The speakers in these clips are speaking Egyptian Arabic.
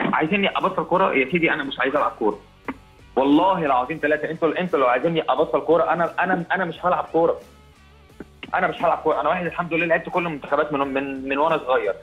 عايزيني ابطل كوره يا سيدي انا مش عايز العب كوره والله العظيم ثلاثه انتوا انتوا لو عايزيني ابطل كوره انا انا انا مش هلعب كوره انا مش هلعب كوره انا واحد الحمد لله لعبت كل المنتخبات من من من وانا صغير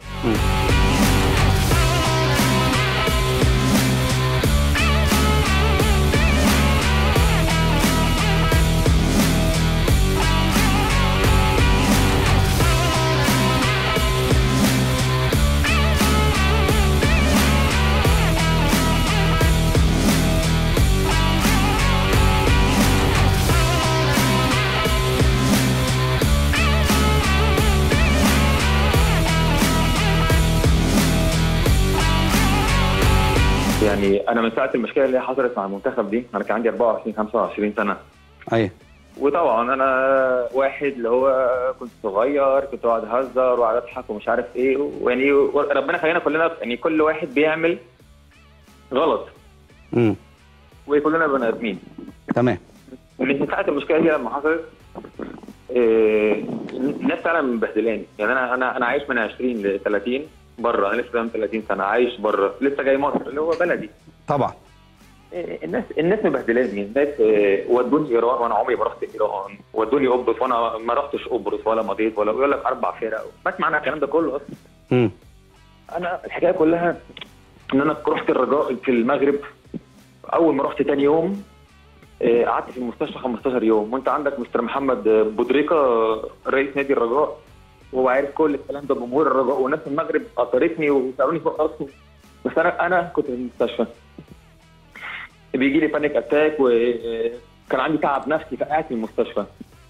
يعني انا من ساعه المشكله اللي حصلت مع المنتخب دي انا كان عندي 24 25 سنه ايوه وطبعا انا واحد اللي هو كنت صغير كنت قاعد اهزر وقاعد اضحك ومش عارف ايه ويعني ربنا خلينا كلنا يعني كل واحد بيعمل غلط امم وكلنا بني ادمين تمام من ساعه المشكله دي لما حصلت إيه الناس فعلا مبهدلاني يعني انا انا انا عايش من 20 ل 30 بره انا لسه من 30 سنه عايش بره لسه جاي مصر اللي هو بلدي طبعا إيه الناس الناس مبهدلاني الناس إيه ودوني ايران وانا عمري ما رحت ايران ودوني قبرص وانا ما رحتش قبرص ولا مضيت ولا يقول لك اربع فرق بسمع انا الكلام ده كله اصلا امم انا الحكايه كلها ان انا رحت الرجاء في المغرب اول ما رحت تاني يوم إيه، قعدت في المستشفى 15 يوم وانت عندك مستر محمد بودريكا رئيس نادي الرجاء وهو عارف كل الكلام ده جمهور الرجاء والناس في المغرب قطرتني وسالوني فوق راسهم بس انا انا كنت في المستشفى بيجي لي بانيك اتاك وكان عندي تعب نفسي فقعت في المستشفى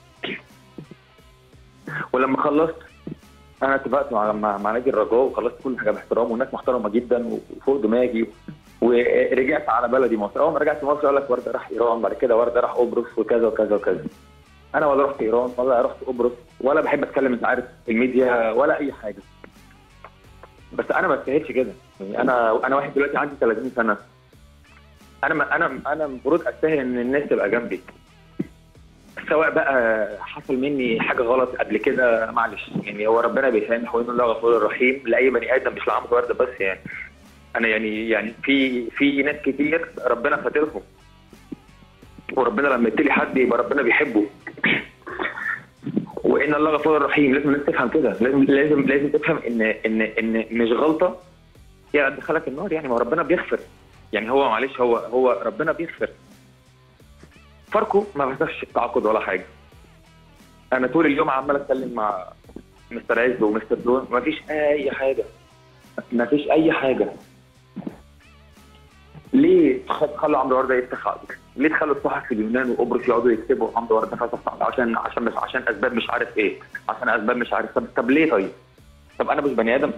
ولما خلصت انا اتفقت مع مع, مع نادي الرجاء وخلصت كل حاجه باحترام والناس محترمه جدا وفوق دماغي ورجعت على بلدي مصر اول ما رجعت مصر قال لك ورده راح ايران بعد كده ورده راح قبرص وكذا وكذا وكذا انا ولا رحت ايران ولا رحت قبرص ولا بحب اتكلم انت عارف الميديا ولا اي حاجه بس انا ما استاهلش كده يعني انا انا واحد دلوقتي عندي 30 سنه انا ما انا انا المفروض استاهل ان الناس تبقى جنبي سواء بقى حصل مني حاجه غلط قبل كده معلش يعني هو ربنا بيسامح وان الله غفور رحيم لاي بني ادم مش لعمرو ورده بس يعني انا يعني يعني في في ناس كتير ربنا فاترهم وربنا لما يبتلي حد يبقى ربنا بيحبه وان الله غفور رحيم لازم الناس تفهم كده لازم لازم لازم تفهم ان ان ان مش غلطه يعني دخلك النار يعني ما هو ربنا بيغفر يعني هو معلش هو هو ربنا بيغفر فاركو ما فيهاش تعاقد ولا حاجه انا طول اليوم عمال اتكلم مع مستر عز ومستر دون ما فيش اي حاجه ما فيش اي حاجه ليه تخلوا عمرو ورده يفتح عقد؟ ليه تخلوا الصحف في اليونان وقبرص يقعدوا يكتبوا عمرو ورده فتح عقد عشان عشان مش عشان اسباب مش عارف ايه عشان اسباب مش عارف طب طب ليه طيب؟ طب انا مش بني ادم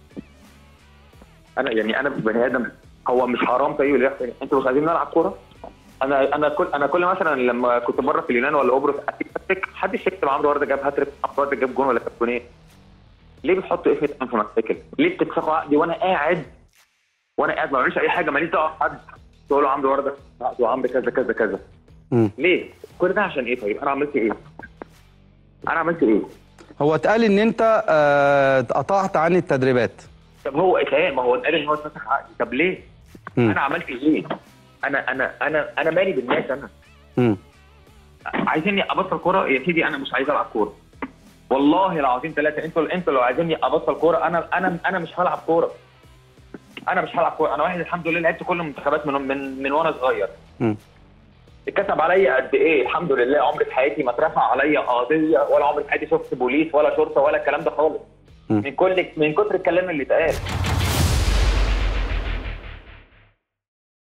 انا يعني انا مش بني ادم هو مش حرام طيب اللي يحصل انتوا مش عايزين نلعب كوره؟ انا انا كل انا كل مثلا لما كنت بره في اليونان ولا قبرص حد يكتب عمرو ورده جاب هاتريك عمرو ورده جاب جون ولا جاب جونين ليه بتحطوا اسمي في مشاكل؟ ليه بتفسخوا عقدي وانا قاعد وانا قاعد ما بعملش اي حاجه ماليش دعوه بحد تقول له عمرو ورده عقده عمرو كذا كذا كذا مم. ليه؟ كل ده عشان ايه طيب؟ انا عملت ايه؟ انا عملت ايه؟ هو اتقال ان انت آه، اتقطعت عن التدريبات طب هو اتقال ما هو اتقال ان هو اتفسخ عقدي طب ليه؟ مم. انا عملت ايه؟ انا انا انا انا مالي بالناس انا مم. عايزيني ابطل كوره يا سيدي انا مش عايز العب كوره والله العظيم ثلاثه انتوا انتوا لو عايزيني ابطل كوره انا انا انا مش هلعب كوره انا مش هلعب كوره انا واحد الحمد لله لعبت كل المنتخبات من من من وانا صغير مم. اتكتب عليا قد ايه الحمد لله عمري في حياتي ما اترفع عليا قضيه ولا عمري في حياتي شفت بوليس ولا شرطه ولا الكلام ده خالص مم. من كل من كتر الكلام اللي اتقال